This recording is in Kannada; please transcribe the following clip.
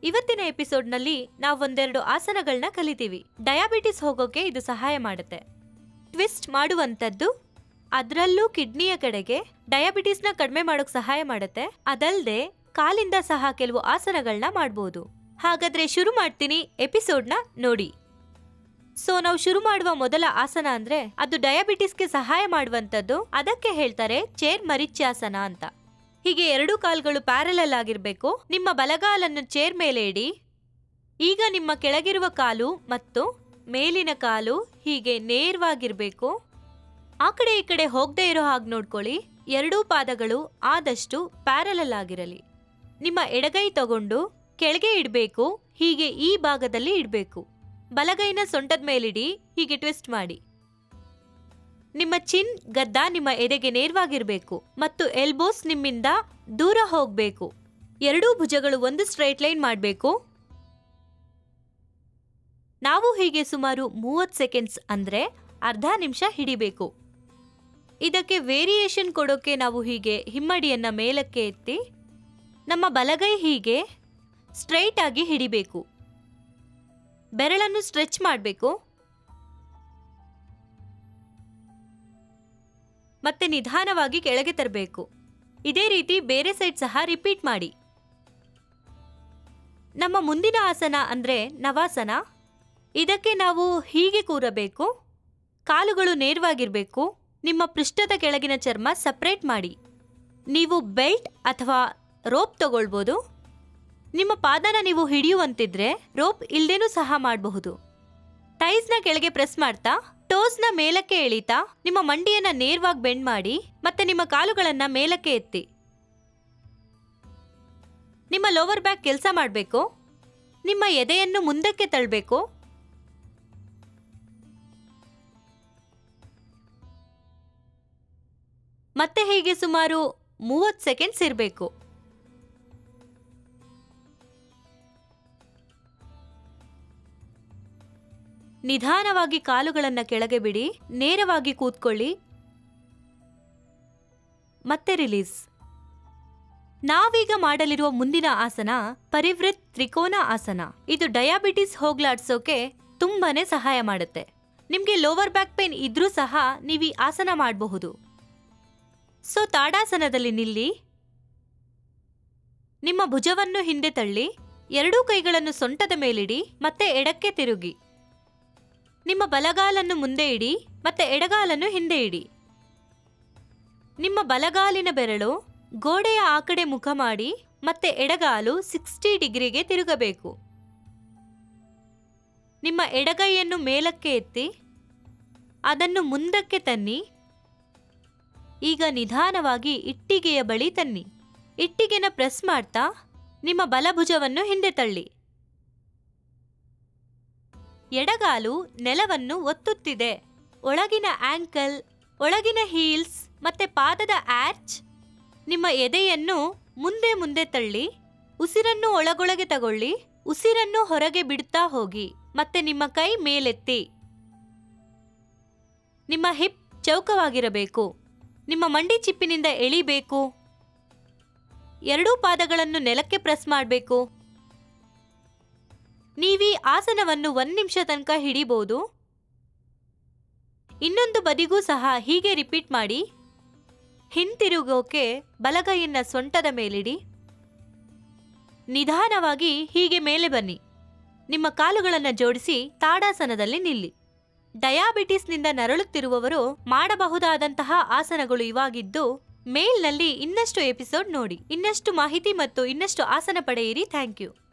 ಇವತ್ತಿನ ಎಪಿಸೋಡ್ನಲ್ಲಿ ನಾವು ಒಂದೆರಡು ಆಸನಗಳನ್ನ ಕಲಿತೀವಿ ಡಯಾಬಿಟಿಸ್ ಹೋಗೋಕೆ ಇದು ಸಹಾಯ ಮಾಡುತ್ತೆ ಟ್ವಿಸ್ಟ್ ಮಾಡುವಂಥದ್ದು ಅದರಲ್ಲೂ ಕಿಡ್ನಿಯ ಕಡೆಗೆ ಡಯಾಬಿಟಿಸ್ನ ಕಡಿಮೆ ಮಾಡೋಕ್ ಸಹಾಯ ಮಾಡುತ್ತೆ ಅದಲ್ಲದೆ ಕಾಲಿಂದ ಸಹ ಕೆಲವು ಆಸನಗಳನ್ನ ಮಾಡ್ಬೋದು ಹಾಗಾದ್ರೆ ಶುರು ಮಾಡ್ತೀನಿ ಎಪಿಸೋಡ್ನ ನೋಡಿ ಸೊ ನಾವು ಶುರು ಮಾಡುವ ಮೊದಲ ಆಸನ ಅಂದ್ರೆ ಅದು ಡಯಾಬಿಟಿಸ್ಗೆ ಸಹಾಯ ಮಾಡುವಂಥದ್ದು ಅದಕ್ಕೆ ಹೇಳ್ತಾರೆ ಚೇರ್ ಮರಿಚ್ಯಾಸನ ಅಂತ ಹೀಗೆ ಎರಡೂ ಕಾಲ್ಗಳು ಪ್ಯಾರಲಲ್ ಆಗಿರ್ಬೇಕು ನಿಮ್ಮ ಬಲಗಾಲನ್ನು ಚೇರ್ ಮೇಲೆ ಇಡಿ ಈಗ ನಿಮ್ಮ ಕೆಳಗಿರುವ ಕಾಲು ಮತ್ತು ಮೇಲಿನ ಕಾಲು ಹೀಗೆ ನೇರವಾಗಿರ್ಬೇಕು ಆ ಕಡೆ ಈ ಕಡೆ ಹೋಗದೆ ಇರೋ ಹಾಗೆ ನೋಡ್ಕೊಳ್ಳಿ ಎರಡೂ ಪಾದಗಳು ಆದಷ್ಟು ಪ್ಯಾರಲಲ್ ಆಗಿರಲಿ ನಿಮ್ಮ ಎಡಗೈ ತಗೊಂಡು ಕೆಳಗೆ ಇಡಬೇಕು ಹೀಗೆ ಈ ಭಾಗದಲ್ಲಿ ಇಡಬೇಕು ಬಲಗೈನ ಸೊಂಟದ ಮೇಲಿಡಿ ಹೀಗೆ ಟ್ವಿಸ್ಟ್ ಮಾಡಿ ನಿಮ್ಮ ಚಿನ್ ಗದ್ದ ನಿಮ್ಮ ಎದೆಗೆ ನೇರವಾಗಿರ್ಬೇಕು ಮತ್ತು ಎಲ್ಬೋಸ್ ನಿಮ್ಮಿಂದ ದೂರ ಹೋಗ್ಬೇಕು ಎರಡೂ ಭುಜಗಳು ಒಂದು ಸ್ಟ್ರೈಟ್ ಲೈನ್ ಮಾಡಬೇಕು ನಾವು ಹೀಗೆ ಸುಮಾರು ಮೂವತ್ತು ಸೆಕೆಂಡ್ಸ್ ಅಂದ್ರೆ ಅರ್ಧ ನಿಮಿಷ ಹಿಡಿಬೇಕು ಇದಕ್ಕೆ ವೇರಿಯೇಷನ್ ಕೊಡೋಕೆ ನಾವು ಹೀಗೆ ಹಿಮ್ಮಡಿಯನ್ನ ಮೇಲಕ್ಕೆ ಎತ್ತಿ ನಮ್ಮ ಬಲಗೈ ಹೀಗೆ ಸ್ಟ್ರೈಟ್ ಆಗಿ ಹಿಡಿಬೇಕು ಬೆರಳನ್ನು ಸ್ಟ್ರೆಚ್ ಮಾಡಬೇಕು ಮತ್ತೆ ನಿಧಾನವಾಗಿ ಕೆಳಗೆ ತರಬೇಕು ಇದೇ ರೀತಿ ಬೇರೆ ಸೈಡ್ ಸಹ ರಿಪೀಟ್ ಮಾಡಿ ನಮ್ಮ ಮುಂದಿನ ಆಸನ ಅಂದ್ರೆ ನವಾಸನ ಇದಕ್ಕೆ ನಾವು ಹೀಗೆ ಕೂರಬೇಕು ಕಾಲುಗಳು ನೇರವಾಗಿರಬೇಕು ನಿಮ್ಮ ಪೃಷ್ಠದ ಕೆಳಗಿನ ಚರ್ಮ ಸಪ್ರೇಟ್ ಮಾಡಿ ನೀವು ಬೆಲ್ಟ್ ಅಥವಾ ರೋಪ್ ತಗೊಳ್ಬೋದು ನಿಮ್ಮ ಪಾದನ ನೀವು ಹಿಡಿಯುವಂತಿದ್ರೆ ರೋಪ್ ಇಲ್ದೇನೂ ಸಹ ಮಾಡಬಹುದು ಟೈಸ್ನ ಕೆಳಗೆ ಪ್ರೆಸ್ ಮಾಡ್ತಾ ಟೋಸ್ನ ಮೇಲಕ್ಕೆ ಎಳಿತಾ ನಿಮ್ಮ ಮಂಡಿಯನ್ನ ನೇರವಾಗಿ ಬೆಂಡ್ ಮಾಡಿ ಮತ್ತೆ ನಿಮ್ಮ ಕಾಲುಗಳನ್ನ ಮೇಲಕ್ಕೆ ಎತ್ತಿ ನಿಮ್ಮ ಲೋವರ್ ಬ್ಯಾಕ್ ಕೆಲಸ ಮಾಡಬೇಕು ನಿಮ್ಮ ಎದೆಯನ್ನು ಮುಂದಕ್ಕೆ ತಳ್ಳಬೇಕು ಮತ್ತೆ ಹೀಗೆ ಸುಮಾರು ಮೂವತ್ತು ಸೆಕೆಂಡ್ಸ್ ಇರಬೇಕು ನಿಧಾನವಾಗಿ ಕಾಲುಗಳನ್ನ ಕೆಳಗೆ ಬಿಡಿ ನೇರವಾಗಿ ಕೂತ್ಕೊಳ್ಳಿ ಮತ್ತೆ ರಿಲೀಸ್ ನಾವೀಗ ಮಾಡಲಿರುವ ಮುಂದಿನ ಆಸನ ಪರಿವೃತ್ ತ್ರಿಕೋನ ಆಸನ ಇದು ಡಯಾಬಿಟಿಸ್ ಹೋಗ್ಲಾಡ್ಸೋಕೆ ತುಂಬಾನೇ ಸಹಾಯ ಮಾಡುತ್ತೆ ನಿಮ್ಗೆ ಲೋವರ್ ಬ್ಯಾಕ್ ಪೇನ್ ಇದ್ರೂ ಸಹ ನೀವು ಈ ಆಸನ ಮಾಡಬಹುದು ಸೊ ತಾಡಾಸನದಲ್ಲಿ ನಿಲ್ಲಿ ನಿಮ್ಮ ಭುಜವನ್ನು ಹಿಂದೆ ತಳ್ಳಿ ಎರಡೂ ಕೈಗಳನ್ನು ಸೊಂಟದ ಮೇಲಿಡಿ ಮತ್ತೆ ಎಡಕ್ಕೆ ತಿರುಗಿ ನಿಮ್ಮ ಬಲಗಾಲನ್ನು ಮುಂದೆ ಇಡಿ ಮತ್ತೆ ಎಡಗಾಲನ್ನು ಹಿಂದೆ ಇಡಿ ನಿಮ್ಮ ಬಲಗಾಲಿನ ಬೆರಳು ಗೋಡೆಯ ಆ ಕಡೆ ಮುಖ ಮಾಡಿ ಮತ್ತೆ ಎಡಗಾಲು ಸಿಕ್ಸ್ಟಿ ಡಿಗ್ರಿಗೆ ತಿರುಗಬೇಕು ನಿಮ್ಮ ಎಡಗೈಯನ್ನು ಮೇಲಕ್ಕೆ ಎತ್ತಿ ಅದನ್ನು ಮುಂದಕ್ಕೆ ತನ್ನಿ ಈಗ ನಿಧಾನವಾಗಿ ಇಟ್ಟಿಗೆಯ ಬಳಿ ತನ್ನಿ ಇಟ್ಟಿಗೆನ ಪ್ರೆಸ್ ಮಾಡ್ತಾ ನಿಮ್ಮ ಬಲಭುಜವನ್ನು ಹಿಂದೆ ತಳ್ಳಿ ಎಡಗಾಲು ನೆಲವನ್ನು ಒತ್ತುತ್ತಿದೆ ಒಳಗಿನ ಆಂಕಲ್ ಒಳಗಿನ ಹೀಲ್ಸ್ ಮತ್ತೆ ಪಾದದ ಆರ್ಚ್ ನಿಮ್ಮ ಎದೆಯನ್ನು ಮುಂದೆ ಮುಂದೆ ತಳ್ಳಿ ಉಸಿರನ್ನು ಒಳಗೊಳಗೆ ತಗೊಳ್ಳಿ ಉಸಿರನ್ನು ಹೊರಗೆ ಬಿಡ್ತಾ ಹೋಗಿ ಮತ್ತೆ ನಿಮ್ಮ ಕೈ ಮೇಲೆತ್ತಿ ನಿಮ್ಮ ಹಿಪ್ ಚೌಕವಾಗಿರಬೇಕು ನಿಮ್ಮ ಮಂಡಿ ಚಿಪ್ಪಿನಿಂದ ಎಳಿಬೇಕು ಎರಡೂ ಪಾದಗಳನ್ನು ನೆಲಕ್ಕೆ ಪ್ರೆಸ್ ಮಾಡಬೇಕು ನೀವೀ ಆಸನವನ್ನು ಒಂದ್ ನಿಮಿಷ ತನಕ ಹಿಡಿಬಹುದು ಇನ್ನೊಂದು ಬದಿಗೂ ಸಹ ಹೀಗೆ ರಿಪೀಟ್ ಮಾಡಿ ಹಿಂತಿರುಗೋಕೆ ಬಲಗೈಯನ್ನ ಸೊಂಟದ ಮೇಲಿಡಿ ನಿಧಾನವಾಗಿ ಹೀಗೆ ಮೇಲೆ ಬನ್ನಿ ನಿಮ್ಮ ಕಾಲುಗಳನ್ನು ಜೋಡಿಸಿ ತಾಡಾಸನದಲ್ಲಿ ನಿಲ್ಲಿ ಡಯಾಬಿಟಿಸ್ನಿಂದ ನರಳುತ್ತಿರುವವರು ಮಾಡಬಹುದಾದಂತಹ ಆಸನಗಳು ಇವಾಗಿದ್ದು ಮೇಲ್ನಲ್ಲಿ ಇನ್ನಷ್ಟು ಎಪಿಸೋಡ್ ನೋಡಿ ಇನ್ನಷ್ಟು ಮಾಹಿತಿ ಮತ್ತು ಇನ್ನಷ್ಟು ಆಸನ ಪಡೆಯಿರಿ ಥ್ಯಾಂಕ್ ಯು